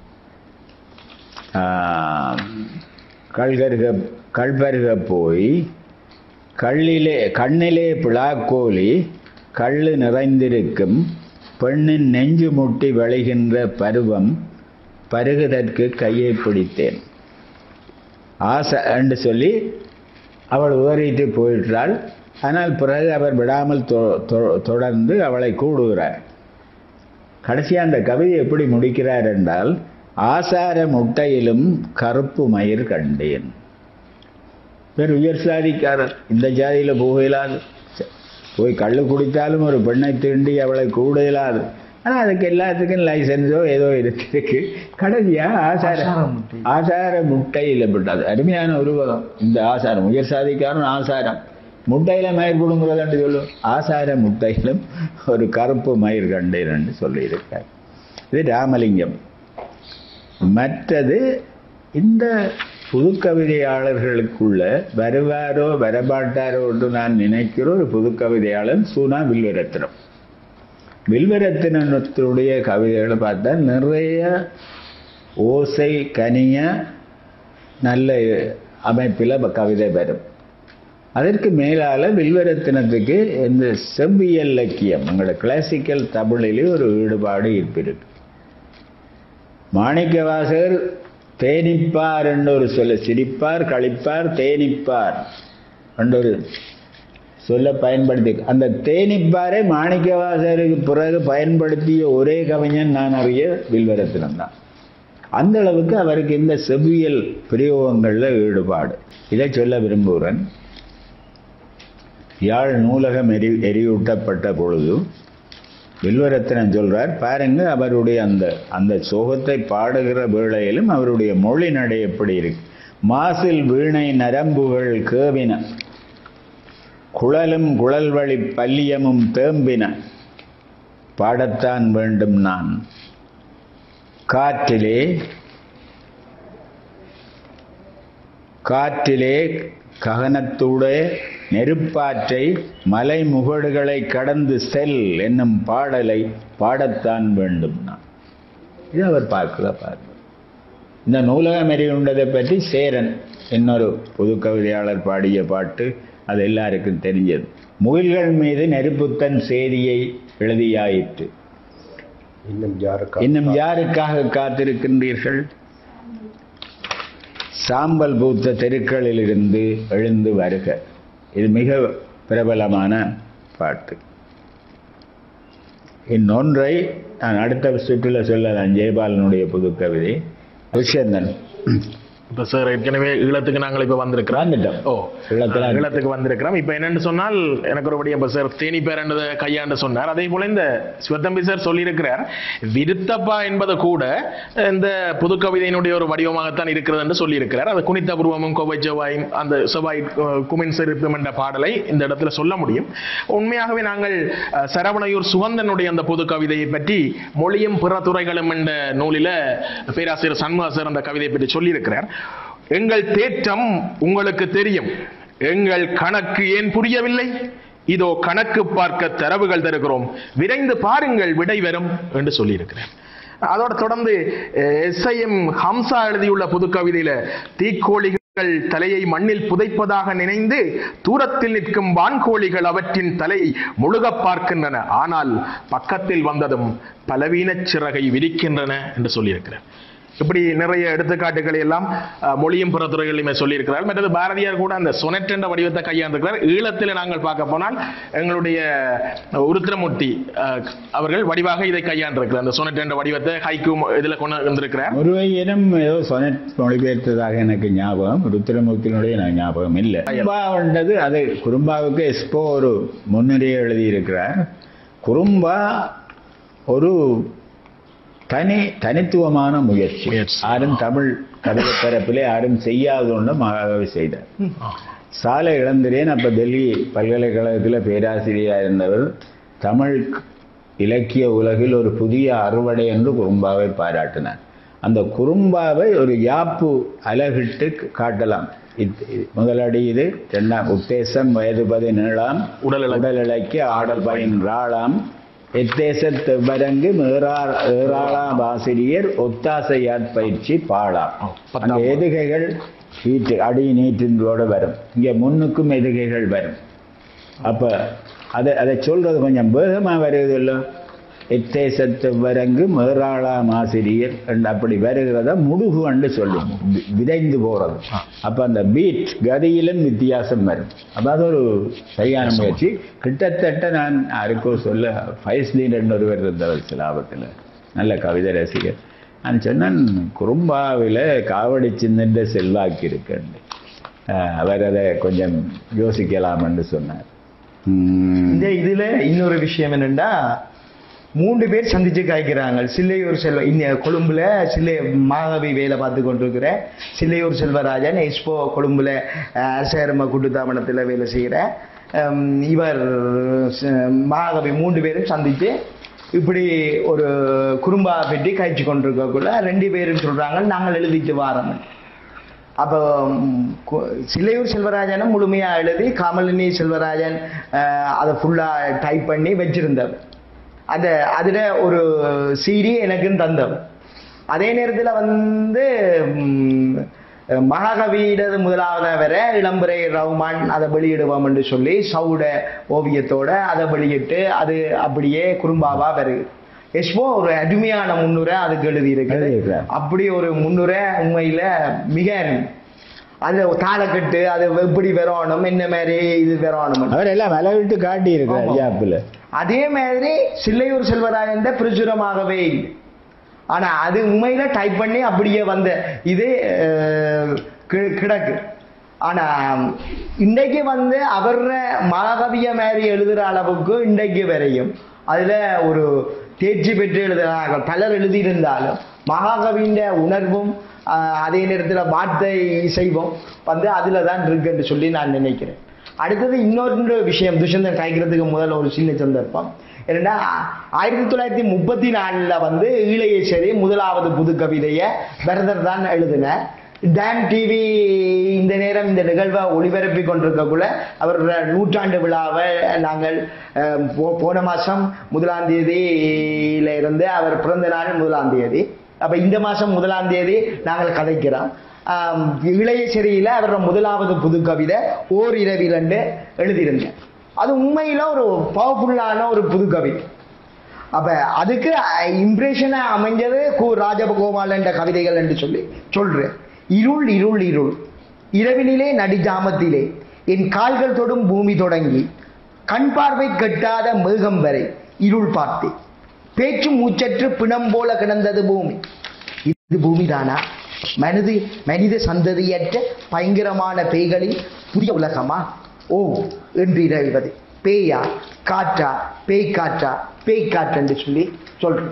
[SPEAKER 5] ஆஹ், கல்கருக கல்பருக போய் கல்லிலே கண்ணிலே பிளாக்கோலி கள்ளு நிறைந்திருக்கும் பெண்ணின் நெஞ்சு முட்டி வழிகின்ற பருவம் பருகுதற்கு கையை பிடித்தேன் ஆசை என்று சொல்லி அவள் உதறிட்டு போயிட்டாள் ஆனால் பிறகு அவர் விடாமல் தொ- தொ- தொடர்ந்து அவளை கூடுகிறார் கடைசி அந்த கவிதை எப்படி முடிக்கிறார் என்றால் ஆசார முட்டையிலும் கருப்பு மயிர் கண்டேன் வேறு உயர் சாதிக்காரர் இந்த ஜாதியில் போகலாது போய் கள்ளு குடித்தாலும் ஒரு பெண்ணை தீண்டி அவளை கூட இயலாது ஆனால் அதுக்கு எல்லாத்துக்கும் லைசன்ஸோ ஏதோ இருக்கு கடைசியா ஆசார
[SPEAKER 4] ஆசார முட்டை.
[SPEAKER 5] ஆசார முட்டையில் விட்டது அருமையான உருவகம் இந்த ஆசாரம் உயர் சாதிக்காரன் ஆசாரம் முட்டையில மயிர் கொடுங்கிறதுன்னு சொல்லும் ஆசார முட்டையிலும் ஒரு கருப்பு மயிர் கண்டேன் என்று சொல்லியிருக்கார் இது ராமலிங்கம் மற்றது இந்த புதுக்கவிதையாளர்களுக்குள்ள வருவாரோ வரமாட்டாரோ என்று நான் நினைக்கிற ஒரு புதுக்கவிதையாளர் சூனா வில்வரத்னம் வில்வரத்தினத்துடைய கவிதைகளை பார்த்தா நிறைய ஓசை கனிய நல்ல அமைப்பில் கவிதை வரும் அதற்கு மேலால வில்வரத்தினத்துக்கு இந்த செவ்வியல் இலக்கியம் எங்களோட கிளாசிக்கல் தமிழிலே ஒரு ஈடுபாடு இருப்பிருக்கு மாணிக்கவாசகர் தேனிப்பார் என்ற ஒரு சொல்ல சிரிப்பார் கழிப்பார் தேனிப்பார் என்ற ஒரு சொல்ல பயன்படுத்தி அந்த தேனிப்பாரை மாணிக்கவாசகருக்கு பிறகு பயன்படுத்திய ஒரே கவிஞன் நான் அறிய வில்வரத்தினம் தான் அந்த அளவுக்கு அவருக்கு இந்த செவ்வியல் பிரயோகங்கள்ல ஈடுபாடு இதை சொல்ல விரும்புகிறேன் யாழ் நூலகம் எரி எரியூட்டப்பட்ட பொழுது வில்வரத்தினம் சொல்றார் பாருங்க அவருடைய அந்த அந்த சோகத்தை பாடுகிற வேளையிலும் அவருடைய மொழி நடை எப்படி இருக்கு மாசில் வீணை நரம்புகள் கேவின குழலும் குழல் வழி பல்லியமும் தேம்பின பாடத்தான் வேண்டும் நான் காற்றிலே காற்றிலே ககனத்தூடே நெருப்பாற்றை மலை முகடுகளை கடந்து செல் என்னும் பாடலை பாடத்தான் வேண்டும் நான் இது அவர் பார்க்கல பார்க்க இந்த நூலகம் எரியுண்டதை பற்றி சேரன் இன்னொரு புது கவிதையாளர் பாடிய பாட்டு அது எல்லாருக்கும் தெரிஞ்சது முகில்கள் மீது நெருப்புத்தன் செய்தியை எழுதியாயிற்று
[SPEAKER 2] இன்னும் யாருக்கா
[SPEAKER 5] இன்னும் யாருக்காக காத்திருக்கின்றீர்கள் சாம்பல் பூத்த தெருக்களில் இருந்து எழுந்து வருக இது மிக பிரபலமான பாட்டு இன்னொன்றை நான் அடுத்த சுற்றுல சொல்லலாம் ஜெயபாலனுடைய புது கவிதை விஷயந்தன்
[SPEAKER 1] இப்ப சார் ஏற்கனவே ஈழத்துக்கு நாங்கள் இப்ப வந்திருக்கிறோம்
[SPEAKER 5] வந்துட்டோம்
[SPEAKER 1] ஓ
[SPEAKER 5] ஈழத்துல-
[SPEAKER 1] ஈழத்துக்கு வந்திருக்கிறோம் இப்ப என்னன்னு சொன்னால் எனக்கு ஒரு இப்ப சார் தேனி பேரண்டதை கையாண்டு சொன்னார் அதே போல இந்த சிவத்தம்பி சார் சொல்லியிருக்கிறார் விருத்தப்பா என்பது கூட இந்த புது கவிதையினுடைய ஒரு வடிவமாகத்தான் இருக்கிறது என்று சொல்லியிருக்கிறார் அது குனித்த பூர்வமும் கோவை செவ்வாயும் அந்த செவ்வாய் அஹ், குமின் சிரிப்பும் என்ற பாடலை இந்த இடத்துல சொல்ல முடியும் உண்மையாகவே நாங்கள் அஹ், சரவணையூர் சுகந்தனுடைய அந்த புது கவிதையை பற்றி மொழியும் பிற துறைகளும் என்ற நூலில பேராசிரியர் சண்முகாசர் அந்த கவிதையை பற்றி சொல்லியிருக்கிறார் எங்கள் தேற்றம் உங்களுக்கு தெரியும் எங்கள் கணக்கு ஏன் புரியவில்லை இதோ கணக்கு பார்க்க தரவுகள் தருகிறோம் விரைந்து பாருங்கள் விடை வரும் என்று சொல்லியிருக்கிறார் அதோட தொடர்ந்து எஸ்ஐஎம் ஹம்சா எழுதியுள்ள புது கவிதையில தீக்கோழிகள் தலையை மண்ணில் புதைப்பதாக நினைந்து தூரத்தில் நிற்கும் வான்கோழிகள் அவற்றின் தலையை முழுகப் பார்க்கின்றன ஆனால் பக்கத்தில் வந்ததும் பலவீனச் சிறகை விரிக்கின்றன என்று சொல்லியிருக்கிறார் இப்படி நிறைய எடுத்துக்காட்டுகளை எல்லாம் அஹ், மொழியும் புறத்துறைகளையுமே சொல்லியிருக்கிறார் மற்றது பாரதியார் கூட அந்த சொனட் என்ற வடிவத்தை கையாண்டிருக்கிறார் ஈழத்தில் நாங்கள் பார்க்க போனால் எங்களுடைய உருத்திரமூர்த்தி அஹ், அவர்கள் வடிவாக இதை கையாண்டிருக்கிறார் அந்த சொனட் என்ற வடிவத்தை ஹைக்கு இதில் கொண்டு வந்திருக்கிறார்
[SPEAKER 5] ஒருவையினம் ஏதோ சொனட் மொழிபெயர்த்ததாக எனக்கு ஞாபகம் ருத்திரமூர்த்தியினுடைய எனக்கு ஞாபகம் இல்லை குறும்பான்றது அது குறும்பாவுக்கு எஸ்போ ஒரு முன்னுரையை எழுதியிருக்கிறார் குறும்பா ஒரு தனி தனித்துவமான முயற்சி
[SPEAKER 1] முயற்சி.
[SPEAKER 5] யாரும் தமிழ் கவிதை தரப்பிலே யாரும் செய்யாத ஒன்று மகாகவி செய்தார் சாலை இழந்திரேன் அப்ப டெல்லி பல்கலைக்கழகத்தில் பேராசிரியராக இருந்தவர் தமிழ் இலக்கிய உலகில் ஒரு புதிய அறுவடை என்று குறும்பாவை பாராட்டினார் அந்த குறும்பாவை ஒரு யாப்பு அலகிட்டு காட்டலாம் இத்- இ- முதலடி இது இரண்டாம் உத்தேசம் வயது பதினேழாம்
[SPEAKER 1] உடல் இள-
[SPEAKER 5] உடல் இலக்கிய ஆடல் பயின்றாளாம் எத்தேசத்து வரங்கு ஏறார் ஏறாளாம் ஆசிரியர் ஒத்தாசையாற் பயிற்சி பாழாம்
[SPEAKER 1] பத்தாம்
[SPEAKER 5] அந்த எதுகைகள் நீட்டு அடி நீட்டின்றோட வரும் இங்க முன்னுக்கும் எதுகைகள் வரும் அப்ப அதை அதை சொல்றது கொஞ்சம் வேகமா வருது இல்லை எத்தேசத்து வரங்கு மேறாளாம் ஆசிரியர் என்று அப்படி வருகிறத முடுகு என்று சொல்லும் வி- விதைந்து போறது அப்ப அந்த பீட் கதியிலும் வித்தியாசம் வரும் அப்ப அது ஒரு சரியான முயற்சி கிட்டத்தட்ட நான் யாருக்கோ சொல்ல ஃபைஸ்லீன் என்று ஒருவர் இருந்தவர் சிலாபத்தில் நல்ல கவிதை ரசிகர் நான் சொன்னேன் குறும்பாவில் காவடி சின்னன்ற செல்வாக்கு இருக்குன்னு அஹ் அவர் அதை கொஞ்சம் யோசிக்கலாம் என்று சொன்னார் உம்,
[SPEAKER 4] இந்த இதுல இன்னொரு விஷயம் என்னன்னா மூன்று பேர் சந்திச்சு காய்க்கிறாங்க சில்லையூர் செல்வ இந்த கொழும்புல சில்லை மாகவி வேலை பார்த்து கொண்டிருக்கிற சில்லையூர் செல்வராஜன் எஸ்போ கொழும்புல அஹ், அரசகர்ம கூட்டுத்தாபனத்தில் வேலை செய்கிற ஹம், இவர் ச- மாகவி மூன்று பேரும் சந்திச்சு இப்படி ஒரு குறும்பா பெட்டி காய்ச்சி கொண்டிருக்கக்குள்ள ரெண்டு பேரும் சொல்றாங்க நாங்கள் எழுதிட்டு வாரோம் அப்போ ம், கு- சிலையூர் செல்வராஜனும் முழுமையா எழுதி காமலினி செல்வராஜன் அஹ், அதை ஃபுல்லா டைப் பண்ணி வச்சிருந்தவர் அந்த அதுல ஒரு சீடி எனக்கும் தந்தவர் அதே நேரத்தில் வந்து ம், மகாகவியிடது முதலாவது வர இளம்புரை ரவுமான் அதை வெளியிடுவோம் என்று சொல்லி சவுட ஓவியத்தோட அதை வெளியிட்டு அது அப்படியே குறும்பாவா வருது எஸ்போ ஒரு அருமையான முன்னுரை அதுக்கு எழுதியிருக்கு
[SPEAKER 5] எழுதியிருக்கிறார்.
[SPEAKER 4] அப்படி ஒரு முன்னுரை உண்மையில மிக அருமை. அது தாளக்கட்டு அது எப்படி வரணும் என்ன மாதிரி இது வரணும்
[SPEAKER 5] அவர் எல்லாம் அளவிட்டு காட்டி இருக்கிறார்
[SPEAKER 4] ஆமா.
[SPEAKER 5] ஜாப்பில்
[SPEAKER 4] அதே மாதிரி சில்லையூர் செல்வராயன் பிரசுரமாகவே இல்லை ஆனா அது உண்மையில டைப் பண்ணி அப்படியே வந்த இது அஹ், கி- கிடக்கு ஆனா இன்றைக்கு வந்து அவர் மகாகவிய மாதிரி எழுதுற அளவுக்கு இன்றைக்கு வரையும் அதுல ஒரு தேர்ச்சி பெற்று எழுதுகிறார்கள் பலர் எழுதியிருந்தாலும் மகாகவியின் உணர்வும் ஆஹ், அதே நேரத்தில் வார்த்தை செய்வோம் வந்து அதுல தான் இருக்குன்னு சொல்லி நான் நினைக்கிறேன் அடுத்தது இன்னொரு விஷயம் துஷ்யந்தன் காய்க்கிறதுக்கு முதல்ல ஒரு சின்ன சந்தர்ப்பம் என்னன்னா ஆயிரத்தி தொள்ளாயிரத்தி முப்பத்தி நாலுல வந்து ஈழையேஸ்வரி முதலாவது புது கவிதையை பரதர் தான் எழுதினார் டான் டிவி இந்த நேரம் இந்த நிகழ்வை ஒளிபரப்பி கொண்டிருக்கக்குள்ள அவர் நூற்றாண்டு விழாவை நாங்கள் அஹ், போ- போன மாசம் முதலாம் தேதியில இருந்து அவர் பிறந்த நாள் முதலாம் தேதி அப்ப இந்த மாசம் முதலாம் தேதி நாங்கள் கதைக்கிறோம் ஆம், இளைய சிறையில அவரோட முதலாவது புது கவிதை ஓர் இரவில் என்று எழுதியிருந்தேன் அது உண்மையில ஒரு பவர்ஃபுல்லான ஒரு புது கவிதை அப்ப அதுக்கு இம்ப்ரெஷனா அமைஞ்சது கு ராஜகோபால் என்ற கவிதைகள் என்று சொல்லி சொல்றேன் இருள் இருள் இருள் இரவினிலே நடிஜாமத்திலே என் கால்கள் தொடும் பூமி தொடங்கி கண் பார்வை கெட்டாத மேகம் வரை இருள் பார்த்தேன் பேச்சு மூச்சற்று பிணம் போல கிடந்தது பூமி இது பூமிதானா மனித மனித சந்ததியற்ற பயங்கரமான பேய்களின் புதிய உலகமா ஓ என்று இறைவது பேயா காற்றா பேய் காற்றா பேய் காற்று என்று சொல்லி சொல்றேன்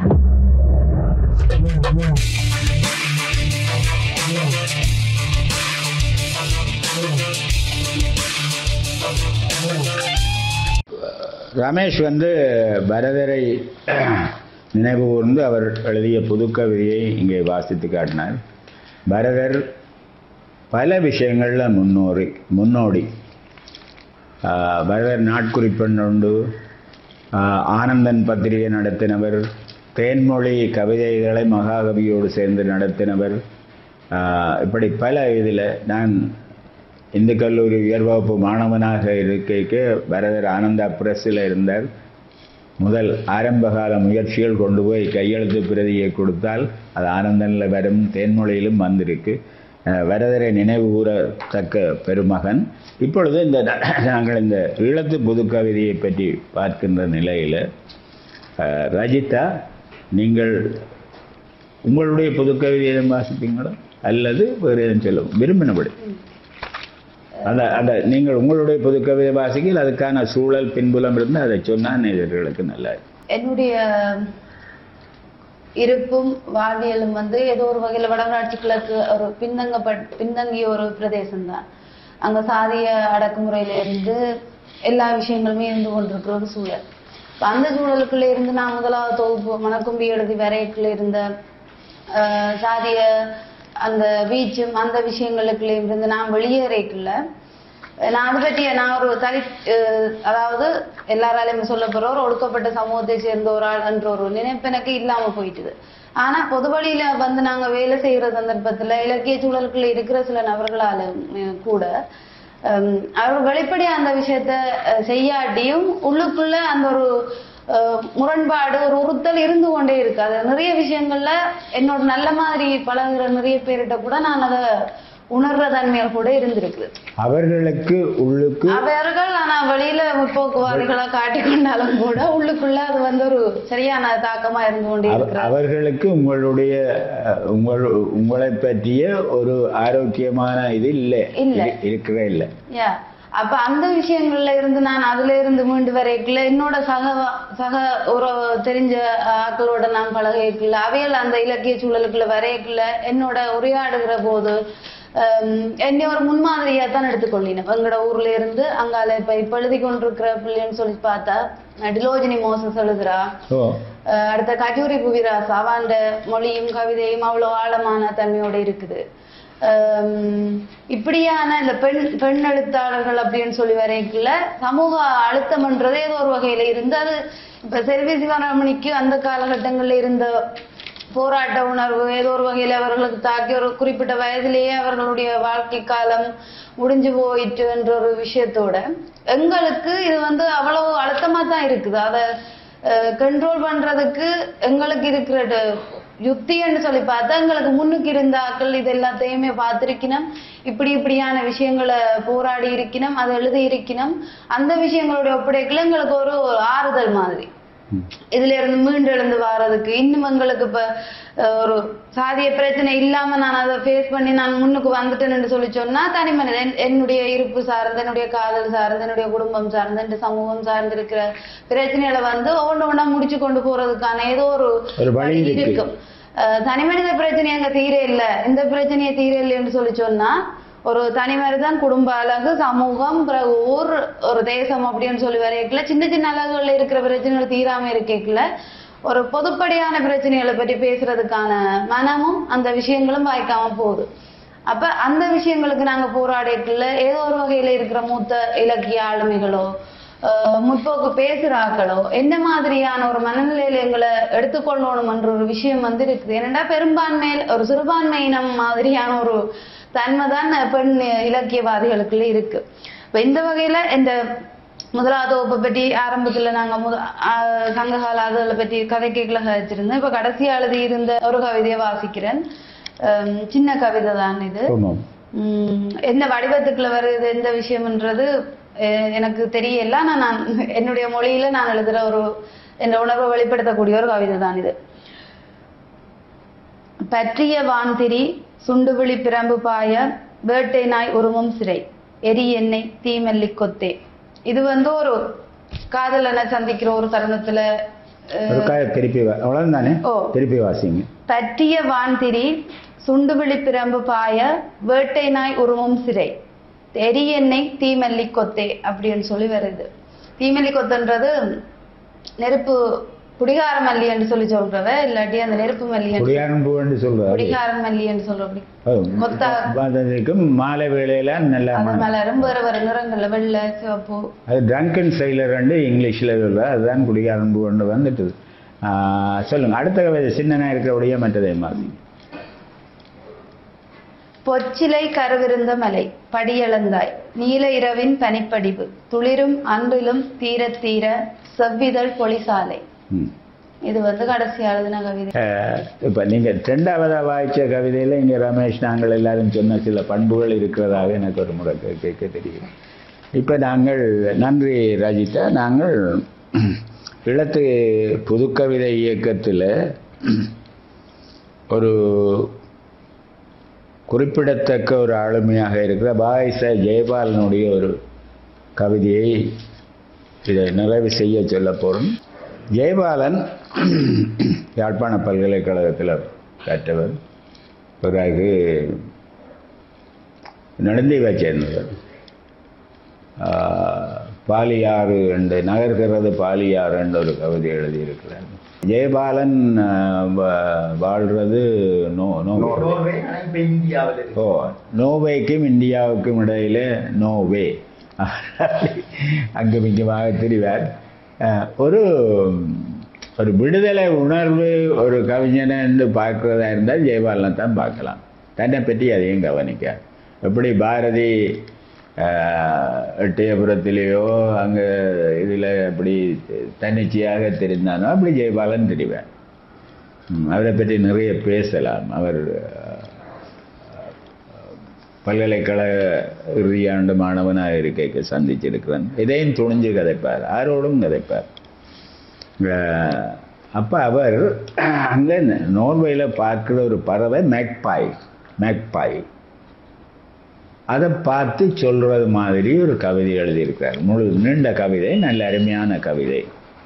[SPEAKER 5] ரமேஷ் வந்து பரதரை நினைவு கூர்ந்து அவர் எழுதிய புதுக்கவிதையை இங்கே வாசித்து காட்டினார் பரதர் பல விஷயங்களில் முன்னோரி முன்னோடி ஆஹ், பரதர் நாட்குறிப்பெண் உண்டு ஆஹ், ஆனந்தன் பத்திரிகை நடத்தினவர் தேன்மொழி கவிதைகளை மகாகவியோடு சேர்ந்து நடத்தினவர் ஆஹ், இப்படி பல இதில் நான் இந்து கல்லூரி உயர்வகுப்பு மாணவனாக இருக்கைக்கு பரதர் ஆனந்தா பிரஸ்ஸில் இருந்தார் முதல் ஆரம்பகால முயற்சிகள் கொண்டு போய் கையெழுத்து பிரதியை கொடுத்தால் அது ஆனந்தனில் வரும் தேன்மொழியிலும் வந்திருக்கு அஹ் வரதரை நினைவு கூறத்தக்க பெருமகன் இப்பொழுது இந்த நாங்கள் இந்த ஈழத்து புதுக்கவிதையை பற்றி பார்க்கின்ற நிலையில் அஹ், ரஜிதா நீங்கள் உங்களுடைய புதுக்கவிதை எதுவும் வாசிப்பீங்களா அல்லது வேறு எதுவும் சொல்லும் விரும்பினபடி அந்த அந்த நீங்கள் உங்களுடைய புதுக்கவிதை வாசிக்கையில் அதுக்கான சூழல் பின்புலம் இருந்து அதை சொன்னால் நேயர்களுக்கு நல்லா இருக்கும்.
[SPEAKER 3] என்னுடைய இருப்பும் வாழ்வியலும் வந்து ஏதோ ஒரு வகையில வடமராட்சி கிழக்கு ஒரு பின்தங்கப்பட் பின்தங்கிய ஒரு பிரதேசம் தான் அங்க சாதிய அடக்குமுறையில இருந்து எல்லா விஷயங்களுமே இருந்து கொண்டிருக்கிற ஒரு சூழல் இப்ப அந்த சூழலுக்குள்ள இருந்து நான் முதலாவது தொகுப்பு மணக்கும்பி எழுதி வரைக்குள்ள இருந்த ஆஹ், சாதிய அந்த வீச்சும் அந்த விஷயங்களுக்குள்ள இருந்து நான் வெளியேறைக்குள்ள நான் அதை பற்றி நான் ஒரு தனி அஹ் அதாவது எல்லாராலையும் சொல்ல போற ஒரு ஒடுக்கப்பட்ட சமூகத்தை சேர்ந்த ஒரு ஆள் என்ற ஒரு நினைப்பு எனக்கு இல்லாம போயிட்டுது ஆனா பொது வழியில வந்து நாங்க வேலை செய்யற சந்தர்ப்பத்துல இலக்கிய சூழலுக்குள்ள இருக்கிற சில நபர்களால உம், கூட ஹம், அவர் வெளிப்படையா அந்த விஷயத்த அஹ், செய்யாட்டியும் உள்ளுக்குள்ள அந்த ஒரு அஹ், முரண்பாடு ஒரு உறுத்தல் இருந்து கொண்டே இருக்கு அது நிறைய விஷயங்கள்ல என்னோட நல்ல மாதிரி பழகுற நிறைய பேர்கிட்ட கூட நான் அதை உணர்ற தன்மையாக கூட இருந்திருக்கு
[SPEAKER 5] அவர்களுக்கு உள்ளுக்கு
[SPEAKER 3] அவர்கள் ஆனா வெளியில முற்போக்குவாதிகளா காட்டிக்கொண்டாலும் கூட உள்ளுக்குள்ள அது வந்து ஒரு சரியான தாக்கமா இருந்து கொண்டே
[SPEAKER 5] அவ-
[SPEAKER 3] இருக்கிறார்
[SPEAKER 5] அவர்களுக்கு உங்களுடைய அஹ், உங்கள் உங்களை பற்றிய ஒரு ஆரோக்கியமான இது இல்லை
[SPEAKER 3] இல்ல.
[SPEAKER 5] இரு- இருக்கவே இல்லை
[SPEAKER 3] யா அப்ப அந்த விஷயங்கள்ல இருந்து நான் அதுல இருந்து மீண்டு வரைக்குள்ள என்னோட சக சக ஒரு தெரிஞ்ச ஆட்களோட நான் பழகிக்கல அவைகள் அந்த இலக்கிய சூழலுக்குள்ள வரைக்குள்ள என்னோட உரையாடுகிற போது ஹம், என்னை ஒரு முன்மாதிரியா தான் எடுத்துக்கொள்ளினேன் எங்களோட ஊர்ல இருந்து அங்கால இப்ப இப்ப எழுதி கொண்டிருக்கிற பிள்ளைன்னு சொல்லி பார்த்தா டிலோஜினி மோசஸ் எழுதுறா
[SPEAKER 5] ஓ
[SPEAKER 3] அஹ் அடுத்த கஜூரி புவிராஸ் அவாண்ட மொழியும் கவிதையும் அவ்வளவு ஆழமான தன்மையோட இருக்குது ஹம் இப்படியான இந்த பெண் பெண் எழுத்தாளர்கள் அப்படின்னு சொல்லி வரைக்குள்ள சமூக அழுத்தம்ன்றதே ஏதோ ஒரு வகையில இருந்து அது இப்ப செல்வி சிவராமணிக்கு அந்த காலகட்டங்கள்ல இருந்த போராட்ட உணர்வு ஏதோ ஒரு வகையில் அவர்களுக்கு தாக்கி ஒரு குறிப்பிட்ட வயதிலேயே அவர்களுடைய வாழ்க்கை காலம் முடிஞ்சு போயிட்டு என்ற ஒரு விஷயத்தோட எங்களுக்கு இது வந்து அவ்வளவு அழுத்தமா தான் இருக்குது அதை கண்ட்ரோல் பண்றதுக்கு எங்களுக்கு இருக்கிற ட- யுக்தின்னு சொல்லி பார்த்தா எங்களுக்கு முன்னுக்கு இருந்தாக்கள் இது எல்லாத்தையுமே பார்த்திருக்கணும் இப்படி இப்படியான விஷயங்களை போராடி இருக்கணும் அதை எழுதி இருக்கணும் அந்த விஷயங்களுடைய ஒப்படைக்கல எங்களுக்கு ஒரு ஆறுதல் மாதிரி இதுல இருந்து மீண்டு எழுந்து வர்றதுக்கு இன்னும் எங்களுக்கு இப்ப அஹ், ஒரு சாதிய பிரச்சனை இல்லாம நான் அதை ஃபேஸ் பண்ணி நான் முன்னுக்கு வந்துட்டேன்னு சொல்லி சொன்னா தனி மனிதன் என்னுடைய இருப்பு சார்ந்து என்னுடைய காதல் சார்ந்து என்னுடைய குடும்பம் சார்ந்து என்னுடைய சமூகம் சார்ந்து இருக்கிற பிரச்சனைகளை வந்து ஒவ்வொன்று ஒன்றா முடிச்சு கொண்டு போறதுக்கான ஏதோ ஒரு
[SPEAKER 5] ஒரு வழி இருக்கு.
[SPEAKER 3] இருக்கும் அஹ், தனி மனித பிரச்சனை அங்க தீர இல்ல இந்த பிரச்சனையை தீர இல்லைன்னு சொல்லி சொன்னா ஒரு தனி மனிதன் குடும்ப அழகு சமூகம் பிறகு ஊர் ஒரு தேசம் அப்படின்னு சொல்லி வரையக்கல சின்ன சின்ன அழகுகள்ல இருக்கிற பிரச்சனைகள் தீராம இருக்கல ஒரு பொதுப்படையான பிரச்சனைகளை பற்றி பேசுறதுக்கான மனமும் அந்த விஷயங்களும் வாய்க்காம போகுது அப்ப அந்த விஷயங்களுக்கு நாங்க போராடிக்கல ஏதோ ஒரு வகையில இருக்கிற மூத்த இலக்கிய ஆளுமைகளோ அஹ், முற்போக்கு பேசுறாக்களோ எந்த மாதிரியான ஒரு மனநிலையில எங்களை எடுத்துக்கொள்ளணும்ன்ற ஒரு விஷயம் வந்து இருக்குது ஏனென்றா பெரும்பான்மை ஒரு சிறுபான்மையினம் மாதிரியான ஒரு தன்மை தான் பெண் இலக்கியவாதிகளுக்குள்ள இருக்கு இப்ப இந்த வகையில இந்த முதலாவது வகுப்பை பற்றி ஆரம்பத்துல நாங்க முத ஆஹ் சங்ககால அதுகளை பற்றி கதை கேட்கல கதைச்சிருந்தோம் இப்ப கடைசியா எழுதி இருந்த ஒரு கவிதையை வாசிக்கிறேன் அஹ் சின்ன கவிதை தான் இது
[SPEAKER 5] ஆமாம்
[SPEAKER 3] உம் எந்த வடிவத்துக்குள்ள வருது எந்த விஷயம்ன்றது அஹ் எனக்கு தெரியல ஆனா நான் என்னுடைய மொழியில நான் எழுதுற ஒரு என் உணர்வை வெளிப்படுத்தக்கூடிய ஒரு கவிதை தான் இது பற்றிய வான்திரி சுண்டுவிழி பிரம்பு பாய வேட்டை நாய் உருவம் சிறை எரி எண்ணெய் தீமல்லி கொத்தே இது வந்து ஒரு காதலனை சந்திக்கிற ஒரு தருணத்துல அஹ்,
[SPEAKER 5] ஒரு காய திருப்பி வா- அவ்வளவுதான் தானே
[SPEAKER 3] ஓ.
[SPEAKER 5] திருப்பி வாசிங்க
[SPEAKER 3] பற்றிய வான்திரி சுண்டுவிழி பிரம்பு பாய வேட்டை நாய் உருவம் சிறை எரியெண்ணெய் தீமல்லி கொத்தே அப்படின்னு சொல்லி வருது தீமல்லி கொத்துன்றது நெருப்பு குடிகார மல்லி என்று சொல்லி சொல்றவ இல்லாட்டி அந்த நெருப்பு மல்லி என்று-
[SPEAKER 5] குடியாரன் பூன்னு சொல்றாரு
[SPEAKER 3] குடிகார மல்லி என்று சொல்றோம் கொத்தா
[SPEAKER 5] அதுக்கும் மாலை வேளையில நல்ல
[SPEAKER 3] அது
[SPEAKER 5] மனம்.
[SPEAKER 3] மலரும் வேற வேற நிறங்கள்ல வெள்ளை சிவப்பு
[SPEAKER 5] அது ட்ரங்கன் சைலர் ரெண்டு இங்கிலீஷில் சொல்ல அதுதான் குடிகாரன் பூன்னு வந்துட்டுது ஆ, சொல்லுங்க அடுத்த கவிதை சின்னனா இருக்கிறபடியே மற்றதை மாதிரி
[SPEAKER 3] பொச்சிலை கருவிருந்த மலை படியளந்தாய் நீல இரவின் பனிப்படிவு துளிரும் அன்றிலும் தீரத் தீர செவ்விதழ் பொலிசாலை
[SPEAKER 5] ம்.
[SPEAKER 3] இது வந்து கடைசி எழுதின கவிதை
[SPEAKER 5] அஹ், இப்ப நீங்க ரெண்டாவதா வாய்ச்ச கவிதையில இங்க ரமேஷ் நாங்கள் எல்லாரும் சொன்ன சில பண்புகள் இருக்கிறதாக எனக்கு ஒரு முறை கே- கேட்க தெரியும் இப்ப நாங்கள் நன்றி ரஜிதா நாங்கள் இளத்து புதுக்கவிதை இயக்கத்தில் ஒரு குறிப்பிடத்தக்க ஒரு ஆளுமையாக இருக்கிற பாய்ச ஜெயபாலனுடைய ஒரு கவிதையை இதை நிறைவு செய்ய சொல்ல போகிறோம் ஜெயபாலன் யாழ்ப்பாண பல்கலைக்கழகத்தில் கற்றவர் பிறகு நடுந்தீவை சேர்ந்தவர் ஆஹ், பாலியாறு என்று நகர்கிறது பாலியாறு என்ற ஒரு கவிதை எழுதியிருக்கிறார் ஜெயபாலன் ஆஹ், வா- வாழ்றது நோ நோ
[SPEAKER 4] இப்ப இந்தியாவில் இருக்கு.
[SPEAKER 5] ஓ நோவேக்கும் இந்தியாவுக்கும் இடையில நோவே அங்கும் இங்குமாக தெரிவார் அஹ், ஒரு ஒரு விடுதலை உணர்வு ஒரு கவிஞனை என்று பார்க்கிறதா இருந்தால் ஜெயபாலனை தான் பார்க்கலாம் தன்னை பற்றி அதையும் கவனிக்கார் எப்படி பாரதி அஹ், எட்டயபுரத்திலேயோ அங்கே இதில் அப்படி தன்னிச்சையாக தெரிந்தானோ அப்படி ஜெயபாலன் தெரிவார் ம், அவரை பற்றி நிறைய பேசலாம் அவர் அஹ், பல்கலைக்கழக இறுதியாண்டு மாணவனாக இருக்க சந்திச்சிருக்கிறேன் இதையும் துணிஞ்சு கதைப்பார் ஆரோடும் கதைப்பார் அஹ், அப்ப அவர் அங்க நோர்வேல பார்க்கிற ஒரு பறவை மேக்பாய் மேக்பாய் அதை பார்த்து சொல்றது மாதிரி ஒரு கவிதை எழுதியிருக்கிறார் முழு நீண்ட கவிதை நல்ல அருமையான கவிதை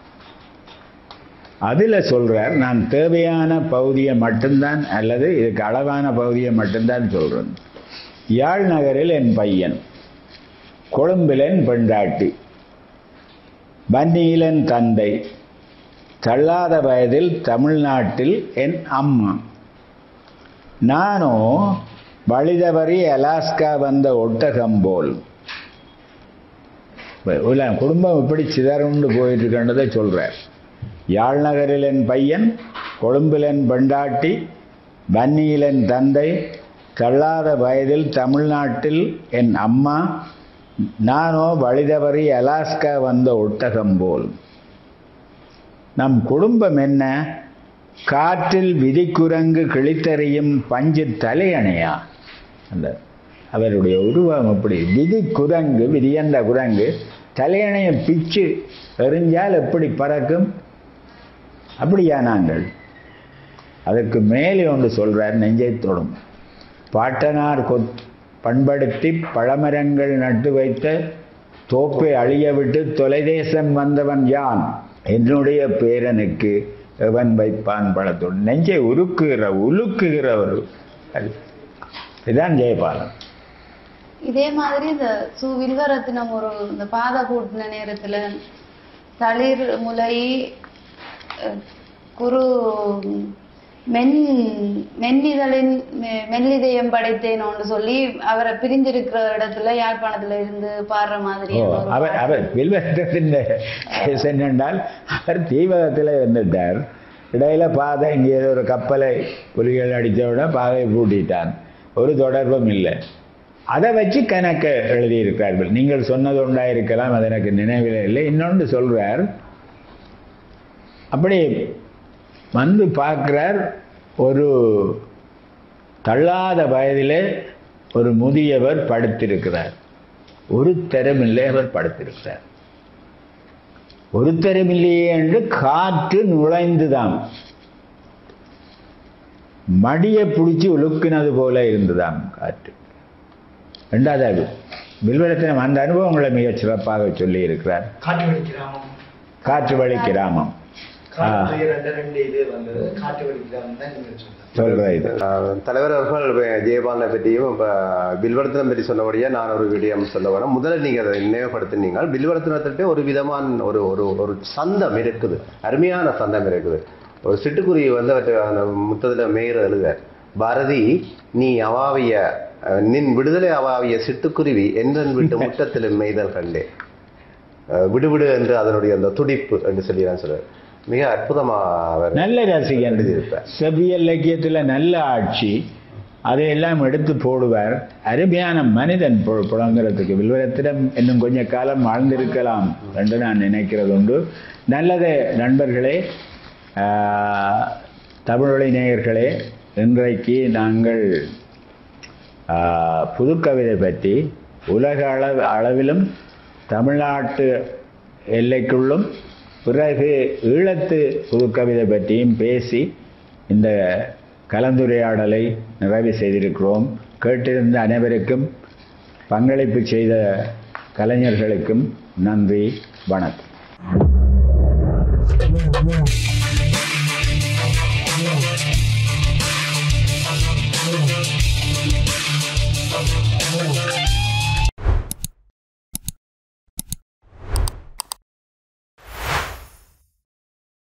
[SPEAKER 5] அதுல சொல்றார் நான் தேவையான பகுதியை மட்டும்தான் அல்லது இதுக்கு அளவான பகுதியை மட்டும்தான் சொல்றேன் யாழ் நகரில் என் பையன் கொழும்பில் என் பெண்டாட்டி வன்னியிலன் தந்தை தள்ளாத வயதில் தமிழ்நாட்டில் என் அம்மா நானோ வழிதவறி அலாஸ்கா வந்த ஒட்டகம் போல் இல்ல, குடும்பம் இப்படி சிதறுண்டு போயிட்டு இருக்கின்றதை சொல்றார் யாழ் நகரில் என் பையன் கொழும்பிலன் பெண்டாட்டி வன்னியிலன் தந்தை தள்ளாத வயதில் தமிழ்நாட்டில் என் அம்மா நானோ வழிதவறி அலாஸ்கா வந்த ஒட்டகம் போல் நம் குடும்பம் என்ன காற்றில் விதிக்குரங்கு கிழித்தறியும் பஞ்சு தலையணையா அந்த அவருடைய உருவம் அப்படி விதி குரங்கு விதியந்த குரங்கு தலையணைய பிச்சு எறிஞ்சால் எப்படி பறக்கும் அப்படியா நாங்கள் அதற்கு மேலே ஒன்று சொல்றார் நெஞ்சை தொடும் பாட்டனார் கொத் பண்படுத்தி பழமரங்கள் நட்டு வைத்த தோப்பை அழிய விட்டு தொலைதேசம் வந்தவன் யான் என்னுடைய பேரனுக்கு எவன் வைப்பான் பழத்தோடு நெஞ்சை உருக்குகிற உலுக்குகிற ஒரு அது. இதுதான் ஜெயபாலன்
[SPEAKER 3] இதே மாதிரி இந்த சு வில்வரத்தினம் ஒரு இந்த பாதை கூட்டின நேரத்துல தளிர் முலை அஹ், குரு மென் மென்னிதழின் மெ- மெல்லிதயம் படைத்தேனோன்னு சொல்லி அவரை பிரிஞ்சிருக்கிற இடத்துல யாழ்ப்பாணத்துல இருந்து பாடுற மாதிரி
[SPEAKER 5] ஓ அவர் அவர் வில்வத்தின் கேஸ் என்னென்றால் அவர் தீவகத்தில் இருந்துட்டார் இடையில பாதை இங்கே ஏதோ ஒரு கப்பலை புலிகள் அடித்த உடனே பாதையை பூட்டிட்டான் ஒரு தொடர்பும் இல்லை அதை வச்சு கணக்க எழுதியிருக்கிறார்கள் நீங்கள் சொன்னது ஒன்றா இருக்கலாம் அது எனக்கு நினைவில் இல்லை இன்னொன்று சொல்றார் அப்படி வந்து பார்க்கிறார் ஒரு தள்ளாத வயதிலே ஒரு முதியவர் படுத்திருக்கிறார் ஒரு தரமில்லை அவர் படுத்திருக்கிறார் ஒரு தரமில்லையே என்று காற்று நுழைந்துதாம் மடியை பிடிச்சி உலுக்கினது போல இருந்துதாம் காற்று ரெண்டாவது வில்வரத்தினம் அந்த அனுபவங்களை மிகச் சிறப்பாக சொல்லி இருக்கிறார்
[SPEAKER 4] காட்டுவெளி கிராமம்
[SPEAKER 5] காற்று வழி கிராமம் ஆ,
[SPEAKER 4] காட்டு ரெண்டு ரெண்டு இது வந்தது காட்டுவெளி கிராமம் தான் நீங்க சொல்றது
[SPEAKER 5] சொல்ற இது
[SPEAKER 2] ஆஹ் தலைவர் அவர்கள் வே- ஜெயபாலனை பற்றியும் இப்போ பில்வர்த்தனம் பற்றி சொன்னபடியே நான் ஒரு விடயம் சொல்ல வரேன் முதல்ல நீங்கள் அதை நினைவுபடுத்தினீங்க பில்வர்த்தனத்திட்ட ஒரு விதமான ஒரு ஒரு ஒரு சந்தம் இருக்குது அருமையான சந்தம் இருக்குது ஒரு சிட்டுக்குருவி வந்து அவற்றை அந்த முத்தத்தில் மேயர் எழுதுவார் பாரதி நீ அவாவிய அஹ், நின் விடுதலை அவாவிய சிட்டுக்குருவி என்றன் விட்டு முட்டத்தில் மெய்தல் கண்டே அஹ், விடுவிடு என்று அதனுடைய அந்த துடிப்பு என்று சொல்லி நான் சொல்லுவேன் மிக அற்புதமா அவர்
[SPEAKER 5] நல்ல ரசிகன்
[SPEAKER 2] எழுதியிருப்பார்.
[SPEAKER 5] செவ்வியல் இலக்கியத்தில் நல்ல ஆட்சி அதையெல்லாம் எடுத்து போடுவார் அருமையான மனிதன் பு- புலங்குறதுக்கு வில்வரத்திடம் இன்னும் கொஞ்ச காலம் வாழ்ந்திருக்கலாம் என்று நான் நினைக்கிறது உண்டு நல்லது நண்பர்களே ஆஹ், தமிழொலி நேயர்களே இன்றைக்கு நாங்கள் ஆஹ், புதுக்கவிதை பற்றி உலக அளவு அளவிலும் தமிழ்நாட்டு எல்லைக்குள்ளும் பிறகு ஈழத்து புதுக்கவிதை பற்றியும் பேசி இந்த கலந்துரையாடலை நிறைவு செய்திருக்கிறோம் கேட்டிருந்த அனைவருக்கும் பங்களிப்பு செய்த கலைஞர்களுக்கும் நன்றி வணக்கம்